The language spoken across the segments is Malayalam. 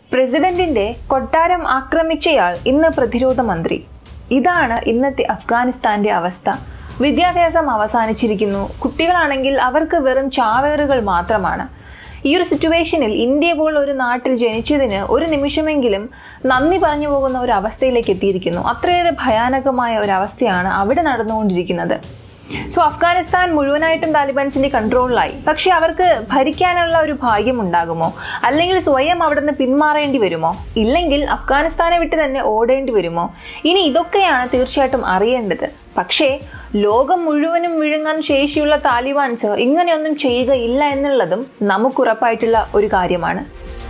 പ്രസിഡന്റിന്റെ കൊട്ടാരം ആക്രമിച്ചയാൾ ഇന്ന് പ്രതിരോധ മന്ത്രി ഇതാണ് ഇന്നത്തെ അഫ്ഗാനിസ്ഥാന്റെ അവസ്ഥ വിദ്യാഭ്യാസം അവസാനിച്ചിരിക്കുന്നു കുട്ടികളാണെങ്കിൽ അവർക്ക് വെറും ചാവേറുകൾ മാത്രമാണ് ഈ ഒരു സിറ്റുവേഷനിൽ ഇന്ത്യ പോലുള്ള ഒരു നാട്ടിൽ ജനിച്ചതിന് ഒരു നിമിഷമെങ്കിലും നന്ദി പറഞ്ഞു പോകുന്ന ഒരു അവസ്ഥയിലേക്ക് എത്തിയിരിക്കുന്നു അത്രയേറെ ഭയാനകമായ ഒരു അവസ്ഥയാണ് അവിടെ നടന്നുകൊണ്ടിരിക്കുന്നത് സോ അഫ്ഗാനിസ്ഥാൻ മുഴുവനായിട്ടും താലിബാൻസിന്റെ കൺട്രോളിലായി പക്ഷെ അവർക്ക് ഭരിക്കാനുള്ള ഒരു ഭാഗ്യം ഉണ്ടാകുമോ അല്ലെങ്കിൽ സ്വയം അവിടെ നിന്ന് പിന്മാറേണ്ടി വരുമോ ഇല്ലെങ്കിൽ അഫ്ഗാനിസ്ഥാനെ വിട്ട് തന്നെ ഓടേണ്ടി വരുമോ ഇനി ഇതൊക്കെയാണ് തീർച്ചയായിട്ടും അറിയേണ്ടത് പക്ഷേ ലോകം മുഴുവനും വിഴുങ്ങാൻ ശേഷിയുള്ള താലിബാൻസ് ഇങ്ങനെയൊന്നും ചെയ്യുകയില്ല എന്നുള്ളതും നമുക്കുറപ്പായിട്ടുള്ള ഒരു കാര്യമാണ്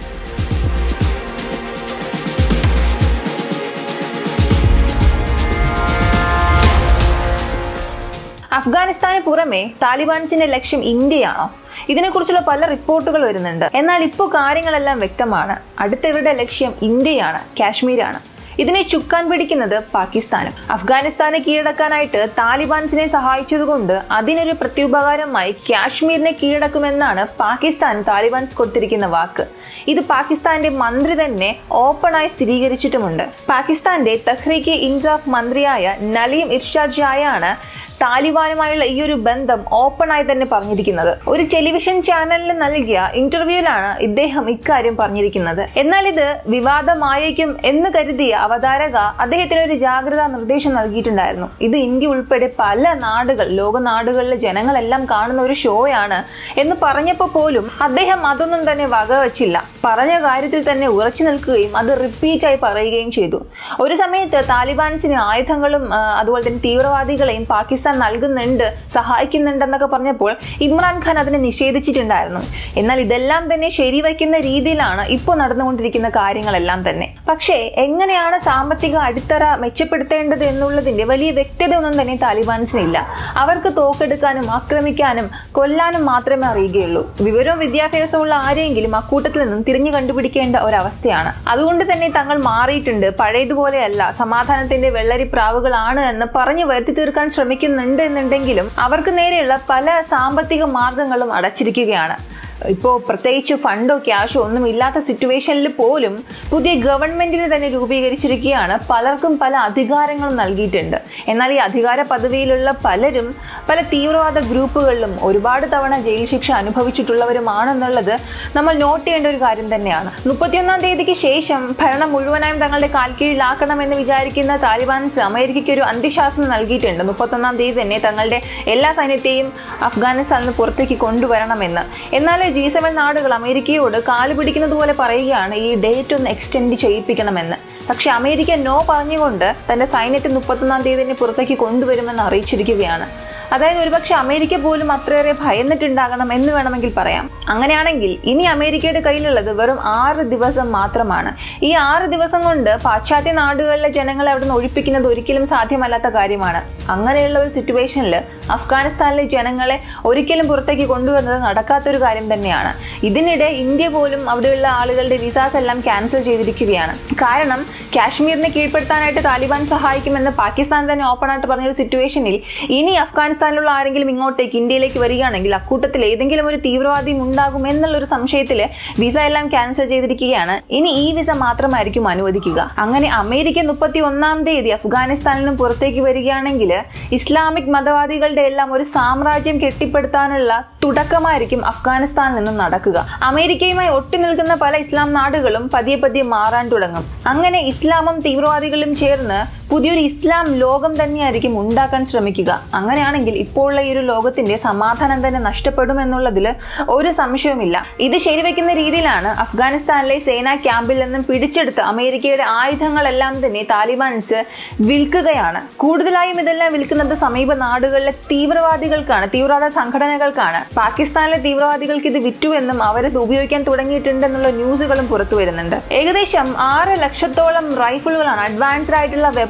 അഫ്ഗാനിസ്ഥാന് പുറമെ താലിബാൻസിന്റെ ലക്ഷ്യം ഇന്ത്യയാണോ ഇതിനെക്കുറിച്ചുള്ള പല റിപ്പോർട്ടുകൾ വരുന്നുണ്ട് എന്നാൽ ഇപ്പോൾ കാര്യങ്ങളെല്ലാം വ്യക്തമാണ് അടുത്തവരുടെ ലക്ഷ്യം ഇന്ത്യയാണ് കാശ്മീരാണ് ഇതിനെ ചുക്കാൻ പിടിക്കുന്നത് പാകിസ്ഥാനും അഫ്ഗാനിസ്ഥാനെ കീഴടക്കാനായിട്ട് താലിബാൻസിനെ സഹായിച്ചതുകൊണ്ട് അതിനൊരു പ്രത്യുപകാരമായി കാശ്മീരിനെ കീഴടക്കുമെന്നാണ് പാകിസ്ഥാൻ താലിബാൻസ് കൊടുത്തിരിക്കുന്ന വാക്ക് ഇത് പാകിസ്ഥാന്റെ മന്ത്രി തന്നെ ഓപ്പണായി സ്ഥിരീകരിച്ചിട്ടുമുണ്ട് പാകിസ്ഥാന്റെ തഹ്രീക്ക് ഇൻസാഫ് മന്ത്രിയായ നലീം ഇർഷാദ് ഷായാണ് താലിബാനുമായുള്ള ഈ ഒരു ബന്ധം ഓപ്പണായി തന്നെ പറഞ്ഞിരിക്കുന്നത് ഒരു ടെലിവിഷൻ ചാനലിന് നൽകിയ ഇന്റർവ്യൂവിലാണ് ഇദ്ദേഹം ഇക്കാര്യം പറഞ്ഞിരിക്കുന്നത് എന്നാൽ ഇത് വിവാദമായേക്കും എന്ന് കരുതിയ അവതാരക അദ്ദേഹത്തിന് ഒരു ജാഗ്രതാ നിർദ്ദേശം നൽകിയിട്ടുണ്ടായിരുന്നു ഇത് ഇന്ത്യ ഉൾപ്പെടെ പല നാടുകൾ ലോക നാടുകളിലെ ജനങ്ങളെല്ലാം കാണുന്ന ഒരു ഷോയാണ് എന്ന് പറഞ്ഞപ്പോൾ പോലും അദ്ദേഹം അതൊന്നും തന്നെ വകവച്ചില്ല പറഞ്ഞ കാര്യത്തിൽ തന്നെ ഉറച്ചു നിൽക്കുകയും അത് റിപ്പീറ്റായി പറയുകയും ചെയ്തു ഒരു സമയത്ത് താലിബാൻസിന് ആയുധങ്ങളും ആ, അതുപോലെ തന്നെ തീവ്രവാദികളെയും പാകിസ്ഥാൻ നൽകുന്നുണ്ട് സഹായിക്കുന്നുണ്ടെന്നൊക്കെ പറഞ്ഞപ്പോൾ ഇമ്രാൻഖാൻ അതിനെ നിഷേധിച്ചിട്ടുണ്ടായിരുന്നു എന്നാൽ ഇതെല്ലാം തന്നെ ശരിവയ്ക്കുന്ന രീതിയിലാണ് ഇപ്പോൾ നടന്നുകൊണ്ടിരിക്കുന്ന കാര്യങ്ങളെല്ലാം തന്നെ പക്ഷേ എങ്ങനെയാണ് സാമ്പത്തിക അടിത്തറ മെച്ചപ്പെടുത്തേണ്ടത് എന്നുള്ളതിന്റെ വലിയ വ്യക്തത ഒന്നും തന്നെ താലിബാൻസിനില്ല അവർക്ക് തോക്കെടുക്കാനും ആക്രമിക്കാനും കൊല്ലാനും മാത്രമേ അറിയുകയുള്ളൂ വിവരവും വിദ്യാഭ്യാസമുള്ള ആരെങ്കിലും അക്കൂട്ടത്തിൽ നിന്നും തിരിഞ്ഞു കണ്ടുപിടിക്കേണ്ട ഒരവസ്ഥയാണ് അതുകൊണ്ട് തന്നെ തങ്ങൾ മാറിയിട്ടുണ്ട് പഴയതുപോലെയല്ല സമാധാനത്തിന്റെ വെള്ളരിപ്രാവുകളാണ് എന്ന് പറഞ്ഞു വരുത്തി തീർക്കാൻ ശ്രമിക്കുന്നുണ്ട് എന്നുണ്ടെങ്കിലും അവർക്ക് നേരെയുള്ള പല സാമ്പത്തിക മാർഗങ്ങളും അടച്ചിരിക്കുകയാണ് ഇപ്പോൾ പ്രത്യേകിച്ച് ഫണ്ടോ ക്യാഷോ ഒന്നും ഇല്ലാത്ത സിറ്റുവേഷനിൽ പോലും പുതിയ ഗവൺമെന്റിനെ തന്നെ രൂപീകരിച്ചിരിക്കുകയാണ് പലർക്കും പല അധികാരങ്ങളും നൽകിയിട്ടുണ്ട് എന്നാൽ ഈ അധികാര പദവിയിലുള്ള പലരും പല തീവ്രവാദ ഗ്രൂപ്പുകളിലും ഒരുപാട് തവണ ജയിൽ ശിക്ഷ അനുഭവിച്ചിട്ടുള്ളവരുമാണെന്നുള്ളത് നമ്മൾ നോട്ട് ചെയ്യേണ്ട ഒരു കാര്യം തന്നെയാണ് മുപ്പത്തിയൊന്നാം തീയതിക്ക് ശേഷം ഭരണം മുഴുവനായും തങ്ങളുടെ കാൽക്കീഴിലാക്കണമെന്ന് വിചാരിക്കുന്ന താലിബാൻസ് അമേരിക്കയ്ക്ക് ഒരു അന്ത്യശാസനം നൽകിയിട്ടുണ്ട് മുപ്പത്തൊന്നാം തീയതി തന്നെ തങ്ങളുടെ എല്ലാ സൈന്യത്തെയും അഫ്ഗാനിസ്ഥാനിൽ നിന്ന് പുറത്തേക്ക് കൊണ്ടുവരണമെന്ന് എന്നാൽ ജി സെവൻ നാടുകൾ അമേരിക്കയോട് കാല് പിടിക്കുന്നത് പോലെ പറയുകയാണ് ഈ ഡേറ്റ് ഒന്ന് എക്സ്റ്റെൻഡ് ചെയ്യിപ്പിക്കണമെന്ന് പക്ഷെ അമേരിക്ക നോ പറഞ്ഞുകൊണ്ട് തന്റെ സൈന്യത്തെ മുപ്പത്തൊന്നാം തീയതി തന്നെ പുറത്തേക്ക് കൊണ്ടുവരുമെന്ന് അറിയിച്ചിരിക്കുകയാണ് അതായത് ഒരുപക്ഷെ അമേരിക്ക പോലും അത്രയേറെ ഭയന്നിട്ടുണ്ടാകണം എന്ന് വേണമെങ്കിൽ പറയാം അങ്ങനെയാണെങ്കിൽ ഇനി അമേരിക്കയുടെ കയ്യിലുള്ളത് വെറും ആറ് ദിവസം മാത്രമാണ് ഈ ആറ് ദിവസം കൊണ്ട് പാശ്ചാത്യ നാടുകളിലെ ജനങ്ങളെ അവിടെ നിന്ന് ഒഴിപ്പിക്കുന്നത് ഒരിക്കലും സാധ്യമല്ലാത്ത കാര്യമാണ് അങ്ങനെയുള്ള ഒരു സിറ്റുവേഷനിൽ അഫ്ഗാനിസ്ഥാനിലെ ജനങ്ങളെ ഒരിക്കലും പുറത്തേക്ക് കൊണ്ടുവന്നത് നടക്കാത്തൊരു കാര്യം തന്നെയാണ് ഇതിനിടെ ഇന്ത്യ പോലും അവിടെയുള്ള ആളുകളുടെ വിസാസ് എല്ലാം ക്യാൻസൽ ചെയ്തിരിക്കുകയാണ് കാരണം കാശ്മീരിനെ കീഴ്പ്പെടുത്താനായിട്ട് താലിബാൻ സഹായിക്കുമെന്ന് പാകിസ്ഥാൻ തന്നെ ഓപ്പണായിട്ട് പറഞ്ഞൊരു സിറ്റുവേഷനിൽ ഇനി അഫ്ഗാനിസ്ഥാനിലുള്ള ആരെങ്കിലും ഇങ്ങോട്ടേക്ക് ഇന്ത്യയിലേക്ക് വരികയാണെങ്കിൽ അക്കൂട്ടത്തിൽ ഏതെങ്കിലും ഒരു തീവ്രവാദിയും ഉണ്ടാകും എന്നുള്ളൊരു സംശയത്തിൽ വിസ എല്ലാം ക്യാൻസൽ ചെയ്തിരിക്കുകയാണ് ഇനി ഈ വിസ മാത്രമായിരിക്കും അനുവദിക്കുക അങ്ങനെ അമേരിക്ക മുപ്പത്തി ഒന്നാം തീയതി അഫ്ഗാനിസ്ഥാനിൽ നിന്നും പുറത്തേക്ക് വരികയാണെങ്കിൽ ഇസ്ലാമിക് മതവാദികളുടെ എല്ലാം ഒരു സാമ്രാജ്യം കെട്ടിപ്പടുത്താനുള്ള തുടക്കമായിരിക്കും അഫ്ഗാനിസ്ഥാനിൽ നിന്നും നടക്കുക അമേരിക്കയുമായി ഒട്ടി നിൽക്കുന്ന പല ഇസ്ലാം നാടുകളും പതിയെ പതിയെ മാറാൻ തുടങ്ങും അങ്ങനെ ഇസ്ലാമും തീവ്രവാദികളും ചേർന്ന് പുതിയൊരു ഇസ്ലാം ലോകം തന്നെയായിരിക്കും ഉണ്ടാക്കാൻ ശ്രമിക്കുക അങ്ങനെയാണെങ്കിൽ ഇപ്പോഴുള്ള ഈ ഒരു ലോകത്തിന്റെ സമാധാനം തന്നെ നഷ്ടപ്പെടുമെന്നുള്ളതിൽ ഒരു സംശയവുമില്ല ഇത് ശരിവെക്കുന്ന രീതിയിലാണ് അഫ്ഗാനിസ്ഥാനിലെ സേനാ ക്യാമ്പിൽ നിന്നും പിടിച്ചെടുത്ത അമേരിക്കയുടെ ആയുധങ്ങളെല്ലാം തന്നെ താലിബാൻസ് വിൽക്കുകയാണ് കൂടുതലായും ഇതെല്ലാം വിൽക്കുന്നത് സമീപ നാടുകളിലെ തീവ്രവാദികൾക്കാണ് തീവ്രവാദ സംഘടനകൾക്കാണ് പാകിസ്ഥാനിലെ തീവ്രവാദികൾക്ക് ഇത് വിറ്റുവെന്നും അവരത് ഉപയോഗിക്കാൻ തുടങ്ങിയിട്ടുണ്ടെന്നുള്ള ന്യൂസുകളും പുറത്തു വരുന്നുണ്ട് ഏകദേശം ആറ് ലക്ഷത്തോളം റൈഫിളുകളാണ് അഡ്വാൻസ്ഡ് ആയിട്ടുള്ള വെപ്പൺ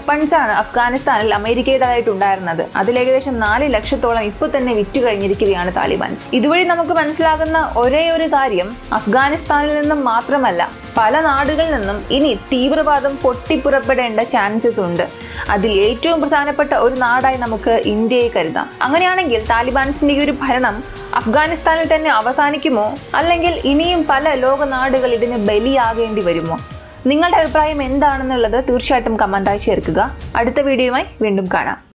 വെപ്പൺസ് ആണ് അഫ്ഗാനിസ്ഥാനിൽ അമേരിക്കയുടേതായിട്ട് ഉണ്ടായിരുന്നത് അതിൽ ഏകദേശം നാല് ലക്ഷത്തോളം ഇപ്പോൾ തന്നെ വിറ്റ് കഴിഞ്ഞിരിക്കുകയാണ് താലിബാൻസ് ഇതുവഴി നമുക്ക് മനസ്സിലാകുന്ന ഒരേ ഒരു കാര്യം അഫ്ഗാനിസ്ഥാനിൽ നിന്നും മാത്രമല്ല പല നാടുകളിൽ നിന്നും ഇനി തീവ്രവാദം പൊട്ടിപ്പുറപ്പെടേണ്ട ചാൻസസ് ഉണ്ട് അതിൽ ഏറ്റവും പ്രധാനപ്പെട്ട ഒരു നാടായി നമുക്ക് ഇന്ത്യയെ കരുതാം അങ്ങനെയാണെങ്കിൽ താലിബാൻസിന്റെ ഈ ഒരു ഭരണം അഫ്ഗാനിസ്ഥാനിൽ തന്നെ അവസാനിക്കുമോ അല്ലെങ്കിൽ ഇനിയും പല ലോക നാടുകൾ ഇതിന് ബലിയാകേണ്ടി വരുമോ നിങ്ങളുടെ അഭിപ്രായം എന്താണെന്നുള്ളത് തീർച്ചയായിട്ടും കമന്റായി ചേർക്കുക അടുത്ത വീഡിയോയുമായി വീണ്ടും കാണാം